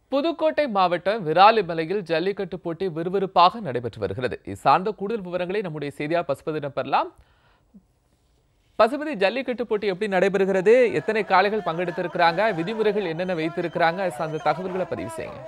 புதுக்கோட்டை மாவட்டம் விராலிமலையில் ஜல்லிக்கட்டு போட்டி விறுவிறுப்பாக நடைபெற்று வருகிறது இது சார்ந்த கூடுதல் விவரங்களை நம்முடைய செய்தியாளர் பசுபதியிடம் பெறலாம் பசுபதி ஜல்லிக்கட்டு போட்டி எப்படி நடைபெறுகிறது எத்தனை காளைகள் பங்கெடுத்திருக்கிறாங்க விதிமுறைகள் என்னென்ன வைத்திருக்கிறாங்க அது சார்ந்த தகவல்களை பதிவு செய்யுங்க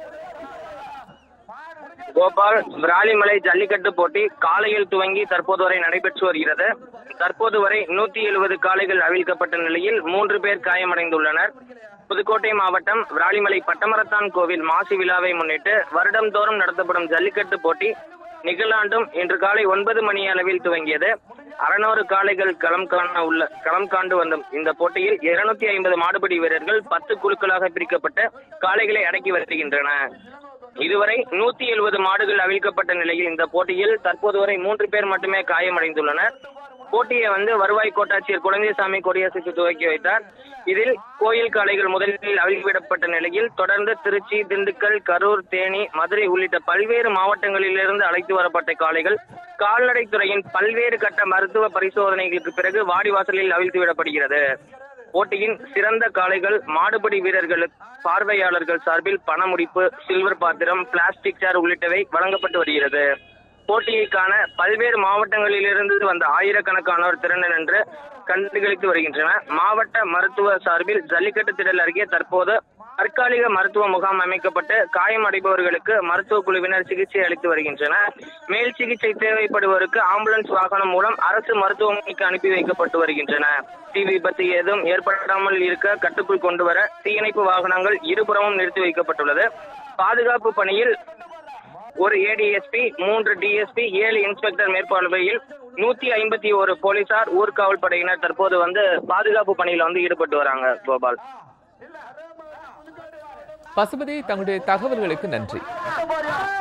கோபால் விராலிமலை ஜல்லிக்கட்டு போட்டி காலையில் துவங்கி தற்போது வரை நடைபெற்று வருகிறது தற்போது வரை நூத்தி எழுபது காளைகள் அவிழ்க்கப்பட்ட நிலையில் மூன்று பேர் காயமடைந்துள்ளனர் புதுக்கோட்டை மாவட்டம் விராலிமலை பட்டமரத்தான் கோவில் மாசி விழாவை முன்னிட்டு வருடம்தோறும் நடத்தப்படும் ஜல்லிக்கட்டு போட்டி நிகழாண்டும் இன்று காலை ஒன்பது மணி அளவில் துவங்கியது அறுநூறு காளைகள் களம் காண உள்ள களம் காண்டு வந்த இந்த போட்டியில் இருநூத்தி ஐம்பது மாடுபிடி வீரர்கள் பத்து குழுக்களாக பிரிக்கப்பட்டு காளைகளை அடக்கி வருகின்றன இதுவரை நூத்தி எழுபது மாடுகள் அவிழ்க்கப்பட்ட நிலையில் இந்த போட்டியில் தற்போது வரை மூன்று பேர் மட்டுமே காயமடைந்துள்ளனர் போட்டியை வந்து வருவாய் கோட்டாட்சியர் குழந்தைசாமி கொடியசைத்து துவக்கி வைத்தார் இதில் கோயில் காளைகள் முதலில் அவிழ்விடப்பட்ட நிலையில் தொடர்ந்து திருச்சி திண்டுக்கல் கரூர் தேனி மதுரை உள்ளிட்ட பல்வேறு மாவட்டங்களிலிருந்து அழைத்து வரப்பட்ட காளைகள் கால்நடைத்துறையின் பல்வேறு கட்ட மருத்துவ பரிசோதனைகளுக்கு பிறகு வாடிவாசலில் அவிழ்த்து விடப்படுகிறது போட்டியின் சிறந்த காளைகள் மாடுபிடி வீரர்களுக்கு பார்வையாளர்கள் சார்பில் பணமுடிப்பு சில்வர் பாத்திரம் பிளாஸ்டிக் சேர் உள்ளிட்டவை வழங்கப்பட்டு வருகிறது போட்டியை காண பல்வேறு மாவட்டங்களிலிருந்து வந்த ஆயிரக்கணக்கானோர் திரண்டு நின்று கண்டுகளித்து வருகின்றனர் மாவட்ட மருத்துவ சார்பில் ஜல்லிக்கட்டு திடல் அருகே தற்போது தற்காலிக மருத்துவ முகாம் அமைக்கப்பட்டு காயமடைபவர்களுக்கு மருத்துவ குழுவினர் சிகிச்சை அளித்து வருகின்றனர் மேல் சிகிச்சை தேவைப்படுவோருக்கு ஆம்புலன்ஸ் வாகனம் மூலம் அரசு மருத்துவமனைக்கு அனுப்பி வைக்கப்பட்டு வருகின்றன தீ விபத்து ஏதும் ஏற்படாமல் இருக்க கட்டுக்குள் கொண்டு வர தீயணைப்பு வாகனங்கள் இருபுறமும் நிறுத்தி வைக்கப்பட்டுள்ளது பாதுகாப்பு பணியில் ஒரு ஏடிஎஸ்பி மூன்று டிஎஸ்பி ஏழு இன்ஸ்பெக்டர் மேற்பார்வையில் நூத்தி ஐம்பத்தி ஒரு போலீசார் ஊர்காவல் படையினர் தற்போது வந்து பாதுகாப்பு பணியில வந்து ஈடுபட்டு வராங்க கோபால் பசுபதி தங்களுடைய தகவல்களுக்கு நன்றி